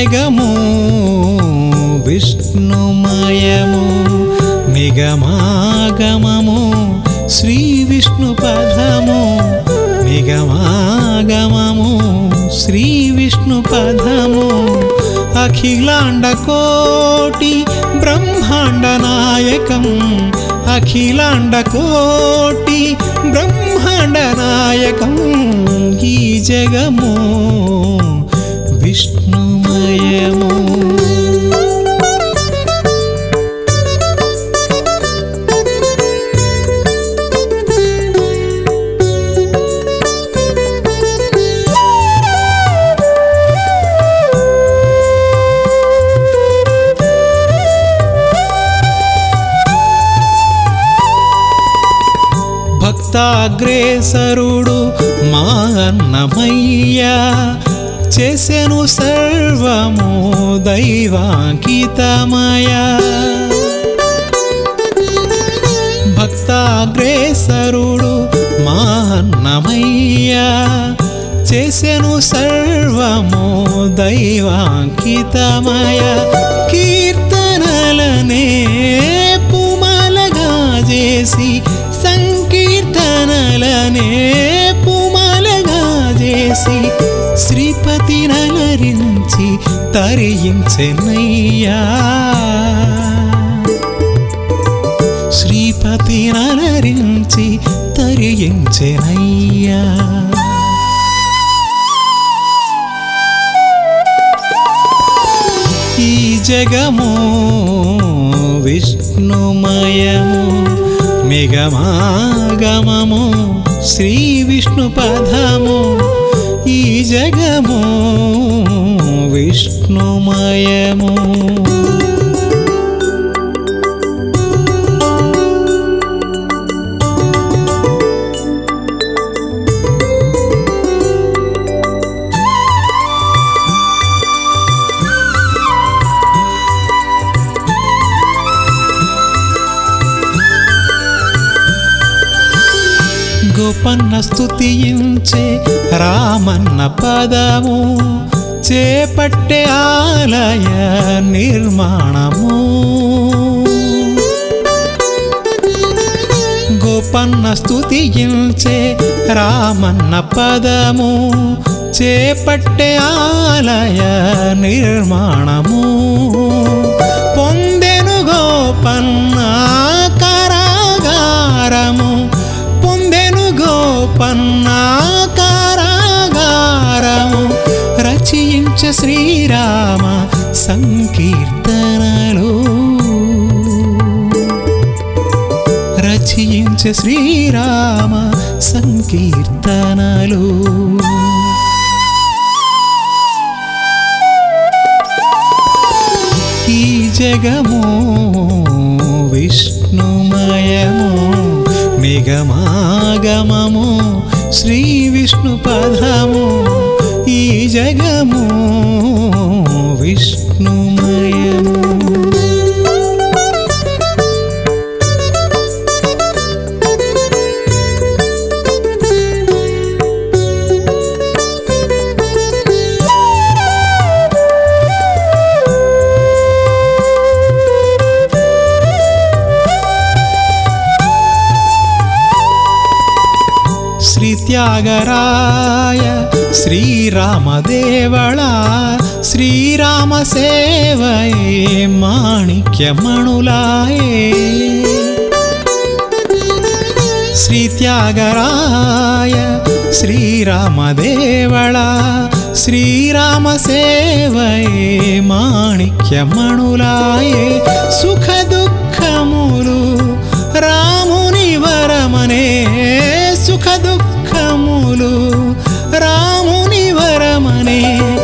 జగము విష్ణుమయము నిగమాగమము శ్రీ విష్ణు పదము నిగమాగమము శ్రీ విష్ణు పదము అఖిలాండ కోటి బ్రహ్మాండ నాయకం అఖిలాండ కోటి బ్రహ్మాండ నాయకం ఈ జగము విష్ణుమయము భక్తాగ్రేసరుడు మా అన్నమయ్య చేసెను సర్వము దైవాంకితమయ భక్తాగ్రేసరుడు మా అన్నమయ్య చేసెను సర్వము దైవాంకితమయ కీర్తనలనే పుమలగా చేసి సంకీర్తనలనే పుమలగా చేసి శ్రీపతి నలరించి తరించెనయ్యా శ్రీపతి నలరించి తరించెనయ్యా ఈ జగము విష్ణుమయము నిగమాగమము శ్రీ విష్ణు పదము ఈ జగము విష్ణుమయము గోపన్న స్తుతించే రామన్న పదము చేపట్టే ఆలయ నిర్మాణము గోపన్న స్తుతించే రామన్న పదము చేపట్టే ఆలయ నిర్మాణము పొందెను గోపన్న కారాగారము పొందెను గోపన్న కారాగారము రచయించ శ్రీరామ సంకీర్తనలు రచయించ శ్రీరామ సంకీర్తనలు ఈ జగము విష్ణుమయము నిగమాగమము శ్రీ విష్ణు పదము ఈ జగము విష్ణుమయము శ్రీ త్యాగరాయ శ్రీరామదేవళ శ్రీరామ సేవయే మాణిక్యమణులాయే శ్రీ త్యాగరాయ శ్రీరామదేవళ శ్రీరామ సేవయే మాణిక్యమణులాయే సుఖ దుఃఖములు రాముని వరమనే సుఖ దుఃఖములు రాముని వరమనే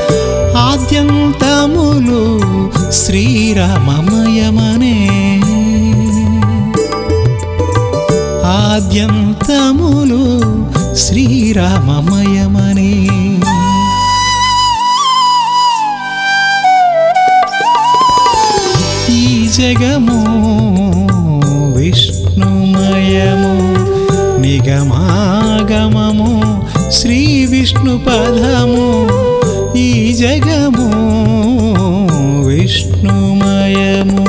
ఆద్యంతములు శ్రీరామమయమనే ఆద్యంతములు శ్రీరామమయమనే ఈ జగము విష్ణుమయము నిగమాగమము శ్రీ విష్ణు పదము ఈ జగము విష్ణుమయము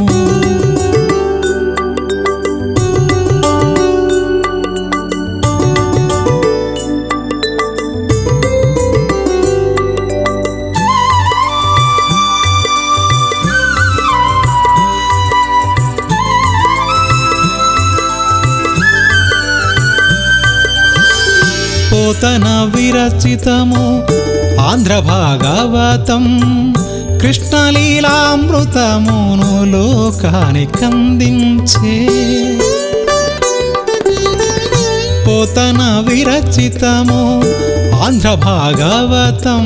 పోతన విరచితము ఆంధ్ర భాగవతం కృష్ణలీలామృతమును లోకానికందించే పోతన విరచితము ఆంధ్ర భాగవతం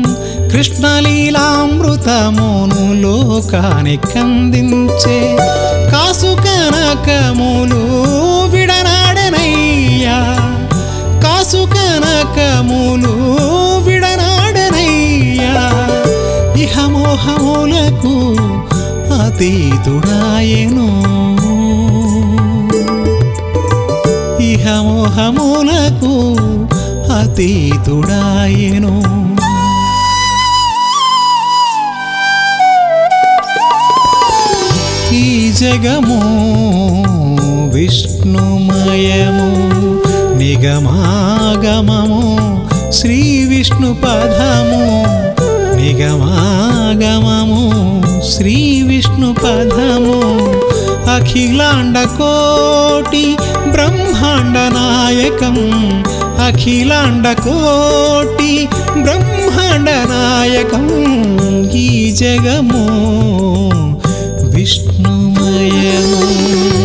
కృష్ణలీలామృతమును లోకానికందించే కాసు కనకములు విడనాడనయ్యా కాసు కనకములు విడనాడనయ్యా ఇహమోహములకు అతీతుడాయను ఇహమోహములకు అతీతుడాయను ఈ జగము విష్ణుమయము నిగమాగమము శ్రీ విష్ణు పదము నిగమాగమము శ్రీ విష్ణు పదము అఖిలాండ కోటి బ్రహ్మాండ నాయకం అఖిలాండ కోటి బ్రహ్మాండ నాయకం ఈ జగము విష్ణుమయము